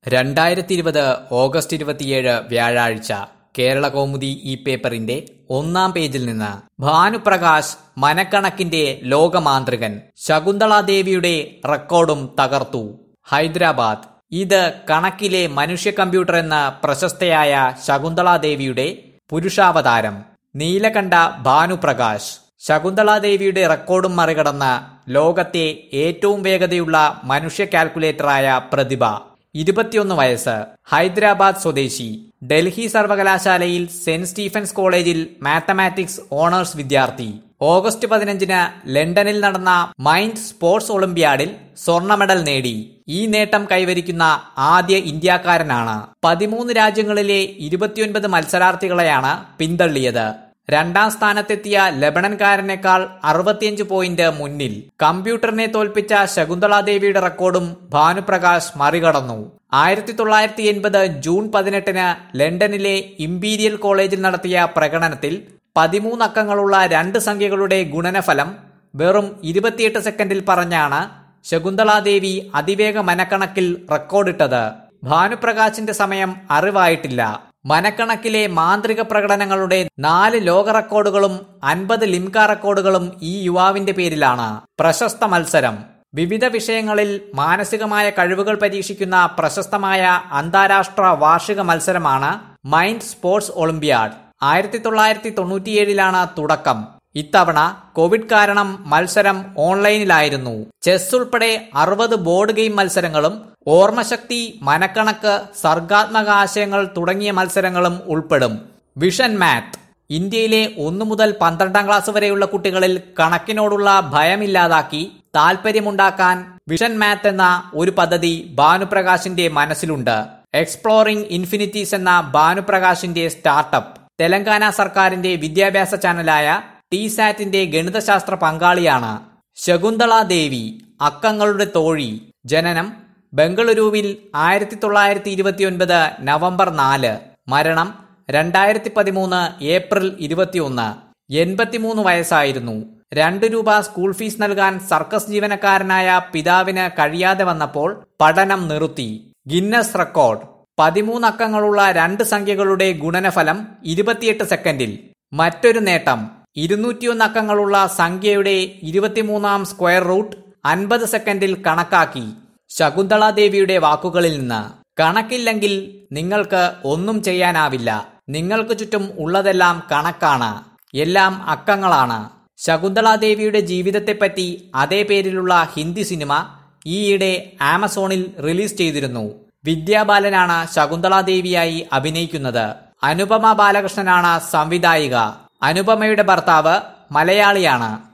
രണ്ടായിരത്തി ഇരുപത് ഓഗസ്റ്റ് ഇരുപത്തിയേഴ് വ്യാഴാഴ്ച കേരള കൗമുദി ഈ പേപ്പറിന്റെ ഒന്നാം പേജിൽ നിന്ന് ഭാനുപ്രകാശ് മനക്കണക്കിന്റെ ലോകമാന്ത്രികൻ ശകുന്തളാദേവിയുടെ റെക്കോർഡും തകർത്തു ഹൈദരാബാദ് ഇത് കണക്കിലെ മനുഷ്യ കമ്പ്യൂട്ടർ എന്ന പ്രശസ്തയായ ശകുന്തളാദേവിയുടെ പുരുഷാവതാരം നീലകണ്ഠ ഭാനുപ്രകാശ് ശകുന്തളാദേവിയുടെ റെക്കോർഡും മറികടന്ന ലോകത്തെ ഏറ്റവും വേഗതയുള്ള മനുഷ്യ കാൽക്കുലേറ്ററായ പ്രതിഭ ഇരുപത്തിയൊന്ന് വയസ്സ് ഹൈദരാബാദ് സ്വദേശി ഡൽഹി സർവകലാശാലയിൽ സെന്റ് സ്റ്റീഫൻസ് കോളേജിൽ മാത്തമാറ്റിക്സ് ഓണേഴ്സ് വിദ്യാർത്ഥി ഓഗസ്റ്റ് പതിനഞ്ചിന് ലണ്ടനിൽ നടന്ന മൈൻഡ് സ്പോർട്സ് ഒളിമ്പ്യാഡിൽ സ്വർണ്ണ മെഡൽ നേടി ഈ നേട്ടം കൈവരിക്കുന്ന ആദ്യ ഇന്ത്യക്കാരനാണ് പതിമൂന്ന് രാജ്യങ്ങളിലെ ഇരുപത്തിയൊൻപത് മത്സരാർത്ഥികളെയാണ് പിന്തള്ളിയത് രണ്ടാം സ്ഥാനത്തെത്തിയ ലബണൻകാരനേക്കാൾ അറുപത്തിയഞ്ച് പോയിന്റ് മുന്നിൽ കമ്പ്യൂട്ടറിനെ തോൽപ്പിച്ച ശകുന്തളാദേവിയുടെ റെക്കോർഡും ഭാനുപ്രകാശ് മറികടന്നു ആയിരത്തി തൊള്ളായിരത്തി എൺപത് ജൂൺ പതിനെട്ടിന് ലണ്ടനിലെ ഇംപീരിയൽ കോളേജിൽ നടത്തിയ പ്രകടനത്തിൽ പതിമൂന്ന് അക്കങ്ങളുള്ള രണ്ട് സംഖ്യകളുടെ ഗുണനഫലം വെറും ഇരുപത്തിയെട്ട് സെക്കൻഡിൽ പറഞ്ഞാണ് ശകുന്തളാദേവി അതിവേഗ മനക്കണക്കിൽ റെക്കോർഡിട്ടത് ഭാനുപ്രകാശിന്റെ സമയം അറിവായിട്ടില്ല മനക്കണക്കിലെ മാന്ത്രിക പ്രകടനങ്ങളുടെ നാല് ലോക റെക്കോർഡുകളും അൻപത് ലിംക റെക്കോർഡുകളും ഈ യുവാവിന്റെ പേരിലാണ് പ്രശസ്ത മത്സരം വിവിധ വിഷയങ്ങളിൽ മാനസികമായ കഴിവുകൾ പരീക്ഷിക്കുന്ന പ്രശസ്തമായ അന്താരാഷ്ട്ര വാർഷിക മത്സരമാണ് മൈൻഡ് സ്പോർട്സ് ഒളിമ്പ്യാഡ് ആയിരത്തി തൊള്ളായിരത്തി തൊണ്ണൂറ്റിയേഴിലാണ് തുടക്കം ഇത്തവണ കോവിഡ് കാരണം മത്സരം ഓൺലൈനിലായിരുന്നു ചെസ് ഉൾപ്പെടെ അറുപത് ബോർഡ് ഗെയിം മത്സരങ്ങളും ഓർമ്മശക്തി മനക്കണക്ക് സർഗാത്മക ആശയങ്ങൾ തുടങ്ങിയ മത്സരങ്ങളും ഉൾപ്പെടും വിഷൻ മാത്ത് ഇന്ത്യയിലെ ഒന്നു മുതൽ പന്ത്രണ്ടാം ക്ലാസ് വരെയുള്ള കുട്ടികളിൽ കണക്കിനോടുള്ള ഭയമില്ലാതാക്കി താൽപര്യമുണ്ടാക്കാൻ വിഷൻ മാത്ത് എന്ന ഒരു പദ്ധതി ഭാനുപ്രകാശിന്റെ മനസ്സിലുണ്ട് എക്സ്പ്ലോറിംഗ് ഇൻഫിനിറ്റീസ് എന്ന ഭാനുപ്രകാശിന്റെ സ്റ്റാർട്ടപ്പ് തെലങ്കാന സർക്കാരിന്റെ വിദ്യാഭ്യാസ ചാനലായ ടി സാറ്റിന്റെ ഗണിതശാസ്ത്ര പങ്കാളിയാണ് ശകുന്തള ദേവി അക്കങ്ങളുടെ തോഴി ജനനം ബംഗളൂരുവിൽ ആയിരത്തി തൊള്ളായിരത്തി ഇരുപത്തിയൊൻപത് നവംബർ നാല് മരണം രണ്ടായിരത്തി പതിമൂന്ന് ഏപ്രിൽ ഇരുപത്തിയൊന്ന് എൺപത്തിമൂന്ന് വയസ്സായിരുന്നു രണ്ടു രൂപ സ്കൂൾ ഫീസ് നൽകാൻ സർക്കസ് ജീവനക്കാരനായ പിതാവിന് കഴിയാതെ വന്നപ്പോൾ പഠനം നിർത്തി ഗിന്നസ് റെക്കോർഡ് പതിമൂന്ന് അക്കങ്ങളുള്ള രണ്ട് സംഖ്യകളുടെ ഗുണനഫലം ഇരുപത്തിയെട്ട് സെക്കൻഡിൽ മറ്റൊരു നേട്ടം ഇരുന്നൂറ്റിയൊന്ന് അക്കങ്ങളുള്ള സംഖ്യയുടെ ഇരുപത്തിമൂന്നാം സ്ക്വയർ റൂട്ട് അൻപത് സെക്കൻഡിൽ കണക്കാക്കി ശകുന്തളാദേവിയുടെ വാക്കുകളിൽ നിന്ന് കണക്കില്ലെങ്കിൽ നിങ്ങൾക്ക് ഒന്നും ചെയ്യാനാവില്ല നിങ്ങൾക്ക് ചുറ്റും ഉള്ളതെല്ലാം കണക്കാണ് എല്ലാം അക്കങ്ങളാണ് ശകുന്തളാദേവിയുടെ ജീവിതത്തെപ്പറ്റി അതേ പേരിലുള്ള ഹിന്ദി സിനിമ ഈയിടെ ആമസോണിൽ റിലീസ് ചെയ്തിരുന്നു വിദ്യാബാലനാണ് ശകുന്തളാദേവിയായി അഭിനയിക്കുന്നത് അനുപമ ബാലകൃഷ്ണനാണ് സംവിധായിക അനുപമയുടെ ഭർത്താവ് മലയാളിയാണ്